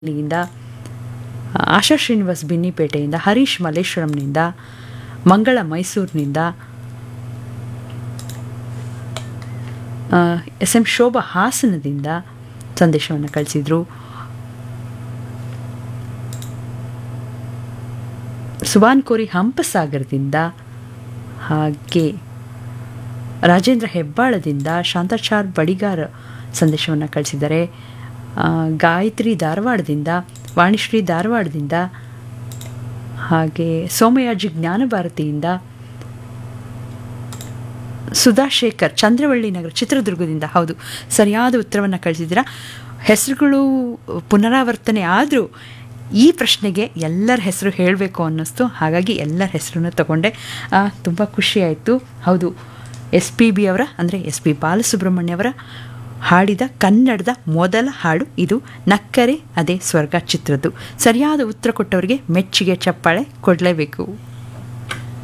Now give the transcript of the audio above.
ಲಿಂದ ಆಶಾ ಶ್ರೀನಿವಾಸ್ ಬಿನ್ನಿಪೇಟೆಯಿಂದ ಹರೀಶ್ ಮಲ್ಲೇಶ್ವರಂನಿಂದ ಮಂಗಳ ಮೈಸೂರಿನಿಂದ ಎಸ್ ಎಂ ಶೋಭಾ ಹಾಸನದಿಂದ ಸಂದೇಶವನ್ನು ಕಳಿಸಿದರು ಸುಬಾನ್ ಕೋರಿ ಹಂಪಸಾಗರದಿಂದ ಹಾಗೆ ರಾಜೇಂದ್ರ ಹೆಬ್ಬಾಳದಿಂದ ಶಾಂತಾಚಾರ್ ಬಡಿಗಾರ್ ಸಂದೇಶವನ್ನು ಕಳಿಸಿದ್ದಾರೆ ಆ, ಗಾಯತ್ರಿ ಧಾರವಾಡದಿಂದ ವಾಣಿಶ್ರೀ ಧಾರವಾಡದಿಂದ ಹಾಗೆ ಸೋಮಯಾಜಿ ಜ್ಞಾನಭಾರತಿಯಿಂದ ಸುಧಾಶೇಖರ್ ಚಂದ್ರವಳ್ಳಿ ನಗರ ಚಿತ್ರದುರ್ಗದಿಂದ ಹೌದು ಸರಿಯಾದ ಉತ್ತರವನ್ನು ಕಳಿಸಿದ್ದೀರಾ ಹೆಸರುಗಳು ಪುನರಾವರ್ತನೆ ಆದರೂ ಈ ಪ್ರಶ್ನೆಗೆ ಎಲ್ಲರ ಹೆಸರು ಹೇಳಬೇಕು ಅನ್ನಿಸ್ತು ಹಾಗಾಗಿ ಎಲ್ಲರ ಹೆಸರನ್ನು ತಗೊಂಡೆ ತುಂಬ ಖುಷಿಯಾಯಿತು ಹೌದು ಎಸ್ ಪಿ ಬಿ ಅವರ ಅಂದರೆ ಎಸ್ ಪಿ ಬಾಲಸುಬ್ರಹ್ಮಣ್ಯ ಅವರ ಹಾಡಿದ ಕನ್ನಡದ ಮೊದಲ ಹಾಡು ಇದು ನಕ್ಕರೆ ಅದೇ ಸ್ವರ್ಗ ಚಿತ್ರದ್ದು ಸರಿಯಾದ ಉತ್ತರ ಕೊಟ್ಟವರಿಗೆ ಮೆಚ್ಚುಗೆ ಚಪ್ಪಾಳೆ ಕೊಡಲೇಬೇಕು